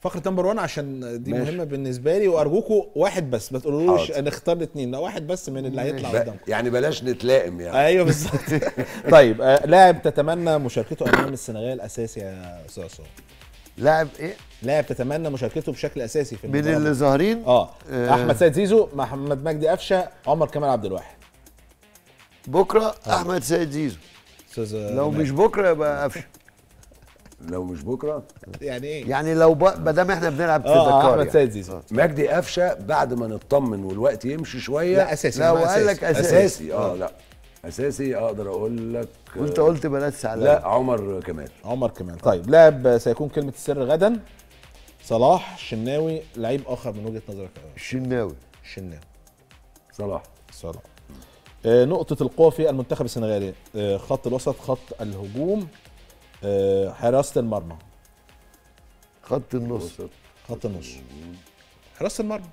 فقره نمبر 1 عشان دي ماشي. مهمه بالنسبه لي وارجوكم واحد بس ما تقولوش حاضر. نختار الاثنين لا واحد بس من اللي هيطلع ب- قدامكم يعني بلاش نتلائم يعني ايوه بالظبط طيب آه، لاعب تتمنى مشاركته امام السنغال اساسي يا استاذ عصام لاعب ايه لاعب تتمنى مشاركته بشكل اساسي في من المباراة. اللي ظاهرين اه آه. احمد سيد زيزو محمد مجدي قفشه عمر كمال عبد الواحد بكره احمد سيد زيزو استاذ لو مش بكره يبقى قفشه لو مش بكره يعني ايه يعني لو ب- ما دام احنا بنلعب في اه دكار احمد يعني. سيد زيزو مجدي قفشه بعد ما نطمن والوقت يمشي شويه لا اساسي لا، ما وقال لك أساسي. اساسي اه لا اساسي اقدر اقول لك وانت قلت بلاش سعلان لا عمر كمال عمر كمال طيب لاعب سيكون كلمه السر غدا صلاح شناوي لعيب اخر من وجهه نظرك يا الشناوي شناوي صلاح صلاح آه، نقطة القوة في المنتخب السنغالي آه، خط الوسط خط الهجوم آه، حراسة المرمى خط النص خط النص حراسة المرمى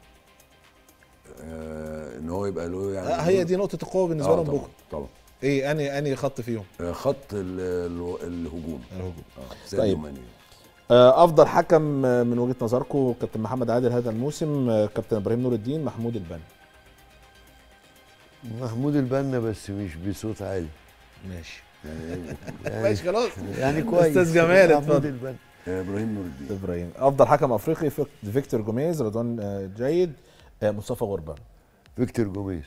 آه ان هو يبقى له يعني آه، هي دي نقطة القوة بالنسبة آه لهم طبعا بكرة طبعا ايه اني اني خط فيهم آه خط ال- ال- الهجوم الهجوم اه ساديو طيب. ماني. آه، افضل حكم آه، من وجهة نظركم كابتن محمد عادل هذا الموسم آه، كابتن ابراهيم نور الدين محمود البنا محمود البنا بس مش بصوت عالي ماشي يعني, ماشي خلاص يعني كويس أستاذ جمال، محمود اتفضل. البنا آه، ابراهيم نور الدين ابراهيم افضل حكم افريقي فيك- فيكتور جوميز رضوان آه، جيد آه، مصطفى غربان فيكتور جوميز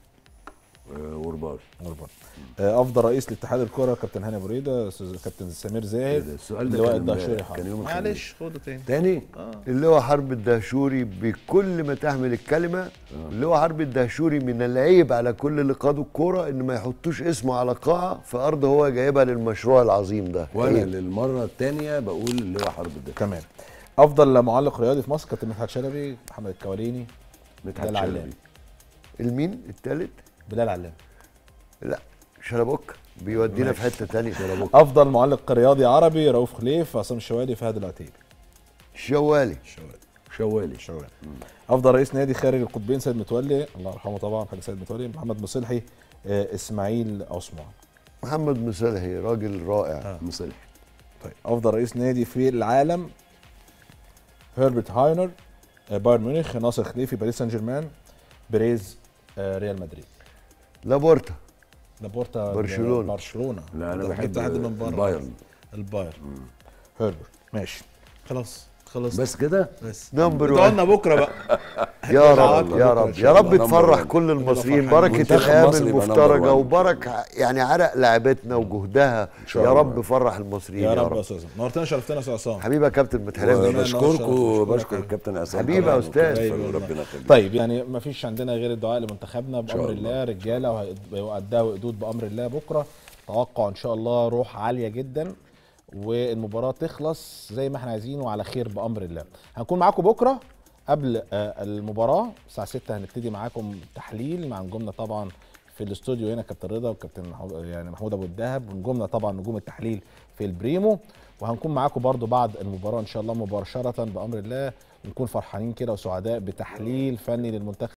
آه ورباش غربان آه، افضل رئيس لاتحاد الكره كابتن هاني بريده استاذ كابتن سمير إيه زاهد ده؟ السؤال ده اللواء كان الدهشوري امبارح، حاضر. كان يوم الخميس. معلش خده تاني تاني اللي هو حرب الدهشوري بكل ما تحمل الكلمه اللي هو حرب الدهشوري من العيب على كل اللي قادوا الكوره ان ما يحطوش اسمه على قاعه في ارض هو جايبها للمشروع العظيم ده وانا عيب. للمره الثانيه بقول اللي هو حرب الدفاع تمام افضل معلق رياضي في مصر كابتن مدحت شلبي محمد الكواليني مدحت بلال علام. شلبي المين التالت بلال علام لا شلبوك بيودينا في حته تانية شلبوك افضل معلق رياضي عربي رؤوف خليف عصام الشوالي فهد العتيبي شوالي الشوالي شوالي شوالي افضل رئيس نادي خارج القطبين سيد متولي الله يرحمه طبعا حاج سيد متولي محمد مصلحي آه، اسماعيل عثمان محمد مصلحي راجل رائع مصلح طيب افضل رئيس نادي في العالم هربرت هاينر آه، بايرن ميونخ ناصر خليفي باريس سان جيرمان بريز آه، ريال مدريد لابورتا لابورتا برشلونة. برشلونه لا انا أنت بحب جبت حد من بره البايرن البايرن هربرت ماشي خلاص خلاص بس كده بس نمبر ادعوا واحد لنا بكره بقى يا دعواتكم رب يا بكرة إن رب شاء يا رب الله. تفرح نمبر كل وان. المصريين فرحانين. بركه منتخب الايام مصر يبقى نمبر المفترجه وان. وبرك يعني عرق لاعبتنا وجهدها شاء يا الله. رب فرح المصريين يا رب يا استاذ نورتنا شرفتنا يا استاذ عصام حبيبي يا كابتن ما تحرمش وبشكرك. وبشكركم بشكرك. بشكر الكابتن عصام حبيبي طبعاً يا أستاذ. وكابتن ربنا يخليك طيب يعني ما فيش عندنا غير الدعاء لمنتخبنا شاء بامر الله. الله رجاله وهيؤدوا وقدود بامر الله بكره توقع ان شاء الله روح عاليه جدا والمباراه تخلص زي ما احنا عايزين وعلى خير بامر الله هنكون معاكم بكره قبل آه، المباراه الساعه 6 هنبتدي معاكم تحليل مع نجومنا طبعا في الاستوديو هنا كابتن رضا وكابتن محمود- يعني محمود ابو الدهب ونجومنا طبعا نجوم التحليل في البريمو وهنكون معاكم برضو بعد المباراه ان شاء الله مباشره بامر الله ونكون فرحانين كده وسعداء بتحليل فني للمنتخب